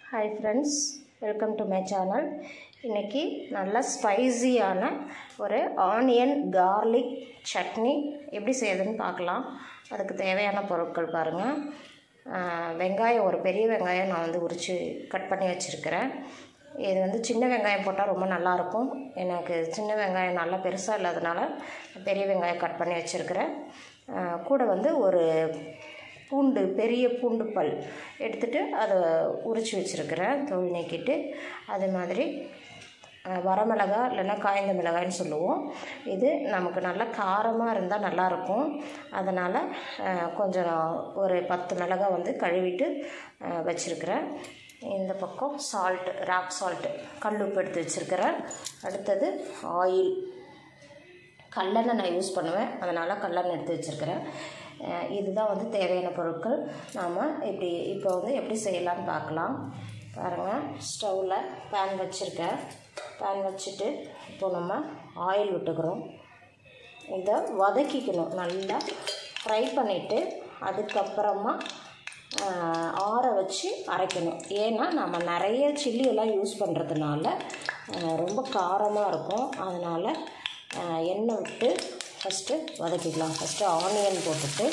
hi friends welcome to my channel இன்றைக்கி நல்ல ஸ்பைசியான ஒரு ஆனியன் கார்லிக் சட்னி எப்படி செய்யுதுன்னு பார்க்கலாம் அதுக்கு தேவையான பொருட்கள் பாருங்கள் வெங்காயம் ஒரு பெரிய வெங்காயம் நான் வந்து உரித்து கட் பண்ணி வச்சுருக்கிறேன் இது வந்து சின்ன வெங்காயம் போட்டால் ரொம்ப நல்லாயிருக்கும் எனக்கு சின்ன வெங்காயம் நல்லா பெருசாக இல்லாதனால பெரிய வெங்காயம் கட் பண்ணி வச்சுருக்கிறேன் கூட வந்து ஒரு பூண்டு பெரிய பூண்டு பல் எடுத்துகிட்டு அதை உரித்து வச்சுருக்கிறேன் தோல் நீக்கிட்டு அது மாதிரி வரமிளகா இல்லைன்னா காய்ந்த மிளகாய்னு சொல்லுவோம் இது நமக்கு நல்லா காரமாக இருந்தால் நல்லாயிருக்கும் அதனால் கொஞ்சம் ஒரு பத்து மிளகாய் வந்து கழுவிட்டு வச்சுருக்கிறேன் இந்த பக்கம் சால்ட்டு ராக் சால்ட்டு கல் உப்பு எடுத்து வச்சுருக்கிறேன் அடுத்தது ஆயில் கல்லெண்ணெய் நான் யூஸ் பண்ணுவேன் அதனால் கல்லெண்ணெய் எடுத்து வச்சுருக்கிறேன் இதுதான் வந்து தேவையான பொருட்கள் நாம் இப்படி இப்போ வந்து எப்படி செய்யலான்னு பார்க்கலாம் பாருங்கள் ஸ்டவ்வில் பேன் வச்சுருக்கேன் பேன் வச்சுட்டு இப்போ நம்ம ஆயில் விட்டுக்கிறோம் இதை வதக்கிக்கணும் நல்லா ஃப்ரை பண்ணிவிட்டு அதுக்கப்புறமா ஆற வச்சு அரைக்கணும் ஏன்னா நம்ம நிறைய சில்லி எல்லாம் யூஸ் பண்ணுறதுனால ரொம்ப காரமாக இருக்கும் அதனால் எண்ணெய் விட்டு ஃபஸ்ட்டு வதக்கிக்கலாம் ஃபஸ்ட்டு ஆனியன் போட்டுட்டு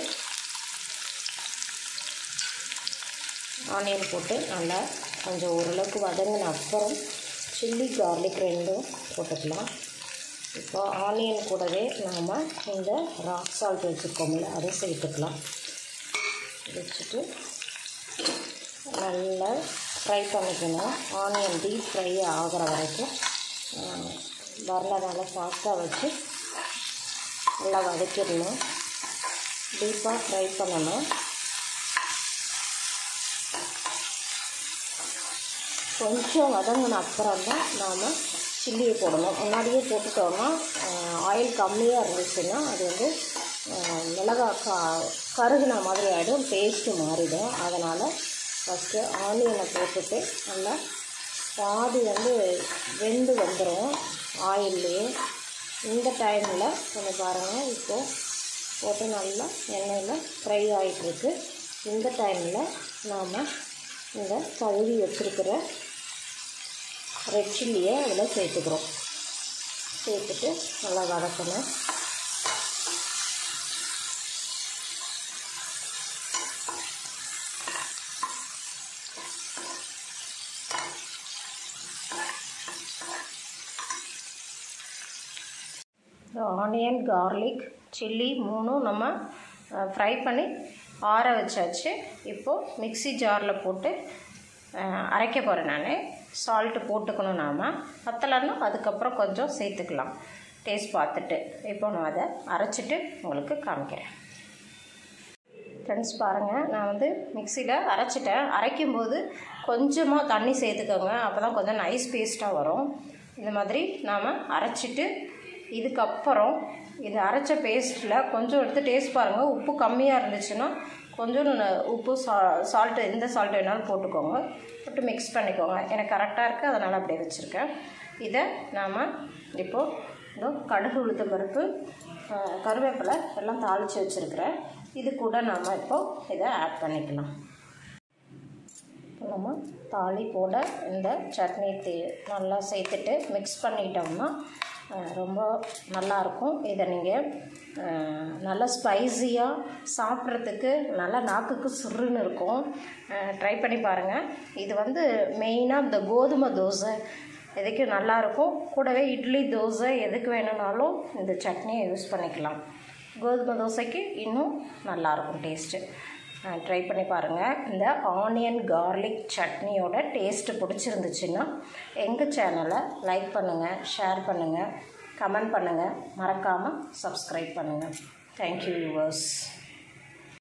ஆனியன் போட்டு நல்லா கொஞ்சம் ஓரளவுக்கு வதங்கின அப்புறம் சில்லி கார்லிக் ரெண்டும் போட்டுக்கலாம் இப்போ ஆனியன் கூடவே நாம் இந்த ராக் சால்ட் வச்சுருக்கோம்ல அதை சேர்த்துக்கலாம் வச்சுட்டு நல்லா ஃப்ரை பண்ணிக்கணும் ஆனியன் டீப் ஃப்ரை ஆகிற வரைக்கும் வரல நல்லா ஃபாஸ்ட்டாக வச்சு நல்லா வதக்கிடணும் டீப்பாக ஃப்ரை பண்ணணும் கொஞ்சம் வதங்கின அப்புறம் தான் நாம் சில்லியை போடணும் முன்னாடியே போட்டுட்டோம்னா ஆயில் கம்மியாக இருந்துச்சுன்னா அது வந்து மிளகாய் கா கருகுன மாதிரி ஆகிடும் டேஸ்ட்டு மாறிடும் அதனால் ஃபஸ்ட்டு ஆனியனை போட்டுட்டு நல்லா பாதி வந்து வெந்து வந்துடும் ஆயில்லையே இந்த டைமில் கொஞ்சம் பாருங்கள் இப்போது போட்டு நல்லா எண்ணெயில் ஃப்ரை ஆகிட்டுருக்கு இந்த டைமில் நாம் இந்த கழுவி வச்சுருக்கிற ரெட் சில்லியை அதில் சேர்த்துக்கிறோம் சேர்த்துட்டு நல்லா வதக்கணும் ஆனியன் கார்லிக் சில்லி மூணும் நம்ம ஃப்ரை பண்ணி ஆற வச்சாச்சு இப்போது மிக்சி ஜாரில் போட்டு அரைக்க போகிறேன் நான் சால்ட்டு போட்டுக்கணும் நாம் பத்தலைன்னா அதுக்கப்புறம் கொஞ்சம் சேர்த்துக்கலாம் டேஸ்ட் பார்த்துட்டு இப்போ நான் அதை அரைச்சிட்டு உங்களுக்கு காமிக்கிறேன் ஃப்ரெண்ட்ஸ் பாருங்கள் நான் வந்து மிக்சியில் அரைச்சிட்டேன் அரைக்கும்போது கொஞ்சமாக தண்ணி சேர்த்துக்கோங்க அப்போ தான் கொஞ்சம் நைஸ் பேஸ்ட்டாக வரும் இந்த மாதிரி நாம் அரைச்சிட்டு இதுக்கப்புறம் இது அரைச்ச பேஸ்ட்டில் கொஞ்சம் எடுத்து டேஸ்ட் பாருங்கள் உப்பு கம்மியாக இருந்துச்சுன்னா கொஞ்சம் உப்பு சா சால்ட்டு எந்த சால்ட் வேணாலும் போட்டுக்கோங்க போட்டு மிக்ஸ் பண்ணிக்கோங்க எனக்கு கரெக்டாக இருக்குது அதனால் அப்படியே வச்சுருக்கேன் இதை நாம் இப்போது இதோ கடுகு உளுத்த பருப்பு கருவேப்பிலை எல்லாம் தாளித்து வச்சுருக்கிறேன் இது கூட நாம் இப்போது இதை ஆட் பண்ணிக்கலாம் நம்ம தாளிப்போட இந்த சட்னி தே நல்லா சேர்த்துட்டு மிக்ஸ் பண்ணிட்டோம்னா ரொம்ப நல்லாயிருக்கும் இதை நீங்கள் நல்லா ஸ்பைஸியாக சாப்பிட்றதுக்கு நல்லா நாக்குக்கு சுருன்னு இருக்கும் ட்ரை பண்ணி பாருங்கள் இது வந்து மெயினாக இந்த கோதுமை தோசை எதுக்கு நல்லாயிருக்கும் கூடவே இட்லி தோசை எதுக்கு வேணும்னாலும் இந்த சட்னியை யூஸ் பண்ணிக்கலாம் கோதுமை தோசைக்கு இன்னும் நல்லாயிருக்கும் டேஸ்ட்டு ட்ரை பண்ணி பாருங்கள் இந்த ஆனியன் கார்லிக் சட்னியோட டேஸ்ட்டு பிடிச்சிருந்துச்சுன்னா எங்கள் சேனலை லைக் பண்ணுங்கள் ஷேர் பண்ணுங்கள் கமெண்ட் பண்ணுங்கள் மறக்காமல் சப்ஸ்கிரைப் பண்ணுங்கள் தேங்க்யூ யூவர்ஸ்